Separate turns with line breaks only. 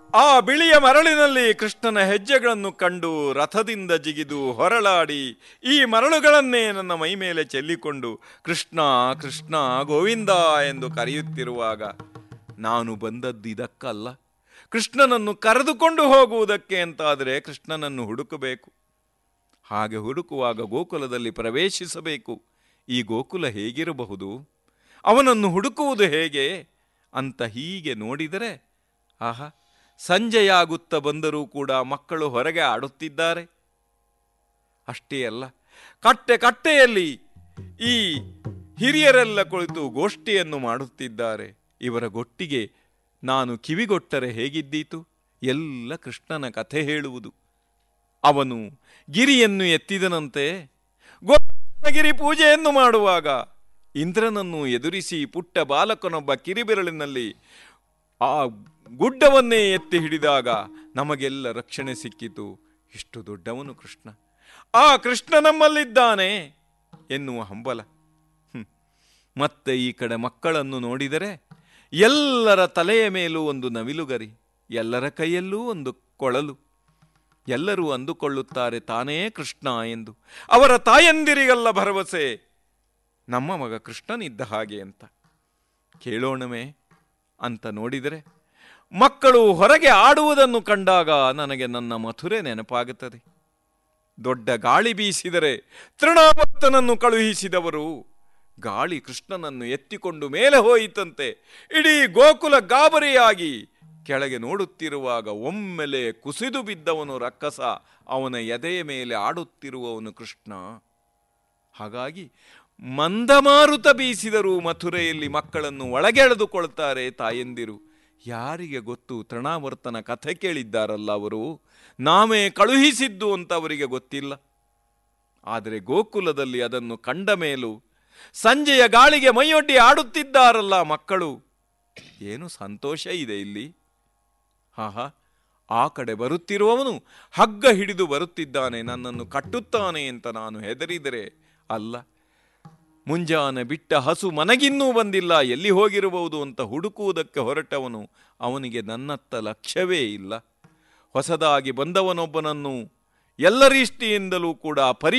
ಆ ಬಿಳಿಯ ಮರಳಿನಲ್ಲಿ ಕೃಷ್ಣನ ಹೆಜ್ಜೆಗಳನ್ನು ಕಂಡು ರಥದಿಂದ ಜಿಗಿದು ಹೊರಳಾಡಿ ಈ ಮರಳುಗಳನ್ನೇ ನನ್ನ ಮೈ ಮೇಲೆ ಚೆಲ್ಲಿಕೊಂಡು ಕೃಷ್ಣ ಕೃಷ್ಣ ಗೋವಿಂದ ಎಂದು ಕರೆಯುತ್ತಿರುವಾಗ ನಾನು ಬಂದದ್ದು ಇದಕ್ಕಲ್ಲ ಕೃಷ್ಣನನ್ನು ಕರೆದುಕೊಂಡು ಹೋಗುವುದಕ್ಕೆ ಅಂತಾದರೆ ಕೃಷ್ಣನನ್ನು ಹುಡುಕಬೇಕು ಹಾಗೆ ಹುಡುಕುವಾಗ ಗೋಕುಲದಲ್ಲಿ ಪ್ರವೇಶಿಸಬೇಕು ಈ ಗೋಕುಲ ಹೇಗಿರಬಹುದು ಅವನನ್ನು ಹುಡುಕುವುದು ಹೇಗೆ ಅಂತ ಹೀಗೆ ನೋಡಿದರೆ ಆಹಾ ಸಂಜೆಯಾಗುತ್ತಾ ಬಂದರೂ ಕೂಡ ಮಕ್ಕಳು ಹೊರಗೆ ಆಡುತ್ತಿದ್ದಾರೆ ಅಷ್ಟೇ ಅಲ್ಲ ಕಟ್ಟೆ ಕಟ್ಟೆಯಲ್ಲಿ ಈ ಹಿರಿಯರೆಲ್ಲ ಕುಳಿತು ಗೋಷ್ಠಿಯನ್ನು ಮಾಡುತ್ತಿದ್ದಾರೆ ಇವರ ಗೊಟ್ಟಿಗೆ ನಾನು ಕಿವಿಗೊಟ್ಟರೆ ಹೇಗಿದ್ದೀತು ಎಲ್ಲ ಕೃಷ್ಣನ ಕಥೆ ಹೇಳುವುದು ಅವನು ಗಿರಿಯನ್ನು ಎತ್ತಿದನಂತೆ ಗೋಗಿರಿ ಪೂಜೆಯನ್ನು ಮಾಡುವಾಗ ಇಂದ್ರನನ್ನು ಎದುರಿಸಿ ಪುಟ್ಟ ಬಾಲಕನೊಬ್ಬ ಕಿರಿಬೆರಳಿನಲ್ಲಿ ಆ ಗುಡ್ಡವನ್ನೇ ಎತ್ತಿ ಹಿಡಿದಾಗ ನಮಗೆಲ್ಲ ರಕ್ಷಣೆ ಸಿಕ್ಕಿತು ಇಷ್ಟು ದೊಡ್ಡವನು ಕೃಷ್ಣ ಆ ಕೃಷ್ಣ ನಮ್ಮಲ್ಲಿದ್ದಾನೆ ಎನ್ನುವ ಹಂಬಲ ಹ್ಮ್. ಮತ್ತೆ ಈ ಕಡೆ ಮಕ್ಕಳನ್ನು ನೋಡಿದರೆ ಎಲ್ಲರ ತಲೆಯ ಮೇಲೂ ಒಂದು ನವಿಲುಗರಿ ಎಲ್ಲರ ಕೈಯಲ್ಲೂ ಒಂದು ಕೊಳಲು ಎಲ್ಲರೂ ಅಂದುಕೊಳ್ಳುತ್ತಾರೆ ತಾನೇ ಕೃಷ್ಣ ಎಂದು ಅವರ ತಾಯಂದಿರಿಗೆಲ್ಲ ಭರವಸೆ ನಮ್ಮ ಮಗ ಕೃಷ್ಣನಿದ್ದ ಹಾಗೆ ಅಂತ ಕೇಳೋಣವೇ ಅಂತ ನೋಡಿದರೆ ಮಕ್ಕಳು ಹೊರಗೆ ಆಡುವುದನ್ನು ಕಂಡಾಗ ನನಗೆ ನನ್ನ ಮಥುರೆ ನೆನಪಾಗುತ್ತದೆ ದೊಡ್ಡ ಗಾಳಿ ಬೀಸಿದರೆ ತೃಣಾವರ್ತನನ್ನು ಕಳುಹಿಸಿದವರು ಗಾಳಿ ಕೃಷ್ಣನನ್ನು ಎತ್ತಿಕೊಂಡು ಮೇಲೆ ಹೋಯಿತಂತೆ ಇಡೀ ಗೋಕುಲ ಗಾಬರಿಯಾಗಿ ಕೆಳಗೆ ನೋಡುತ್ತಿರುವಾಗ ಒಮ್ಮೆಲೆ ಕುಸಿದು ಬಿದ್ದವನು ರಕ್ಕಸ ಅವನ ಎದೆಯ ಮೇಲೆ ಆಡುತ್ತಿರುವವನು ಕೃಷ್ಣ ಹಾಗಾಗಿ ಮಂದಮಾರುತ ಬೀಸಿದರೂ ಮಥುರೆಯಲ್ಲಿ ಮಕ್ಕಳನ್ನು ಒಳಗೆಳೆದುಕೊಳ್ತಾರೆ ತಾಯಂದಿರು ಯಾರಿಗೆ ಗೊತ್ತು ತೃಣಾವರ್ತನ ಕಥೆ ಕೇಳಿದ್ದಾರಲ್ಲ ಅವರು ನಾವೇ ಕಳುಹಿಸಿದ್ದು ಅಂತ ಅವರಿಗೆ ಗೊತ್ತಿಲ್ಲ ಆದರೆ ಗೋಕುಲದಲ್ಲಿ ಅದನ್ನು ಕಂಡ ಮೇಲೂ ಸಂಜೆಯ ಗಾಳಿಗೆ ಮೈಯೊಡ್ಡಿ ಆಡುತ್ತಿದ್ದಾರಲ್ಲ ಮಕ್ಕಳು ಏನು ಸಂತೋಷ ಇದೆ ಇಲ್ಲಿ ಆಹಾ ಆ ಕಡೆ ಬರುತ್ತಿರುವವನು ಹಗ್ಗ ಹಿಡಿದು ಬರುತ್ತಿದ್ದಾನೆ ನನ್ನನ್ನು ಕಟ್ಟುತ್ತಾನೆ ಅಂತ ನಾನು ಹೆದರಿದರೆ ಅಲ್ಲ ಮುಂಜಾನೆ ಬಿಟ್ಟ ಹಸು ಮನಗಿನ್ನೂ ಬಂದಿಲ್ಲ ಎಲ್ಲಿ ಹೋಗಿರಬಹುದು ಅಂತ ಹುಡುಕುವುದಕ್ಕೆ ಹೊರಟವನು ಅವನಿಗೆ ನನ್ನತ್ತ ಲಕ್ಷ್ಯವೇ ಇಲ್ಲ ಹೊಸದಾಗಿ ಬಂದವನೊಬ್ಬನನ್ನು ಎಲ್ಲರಿಷ್ಟಿಯಿಂದಲೂ ಕೂಡ ಪರಿ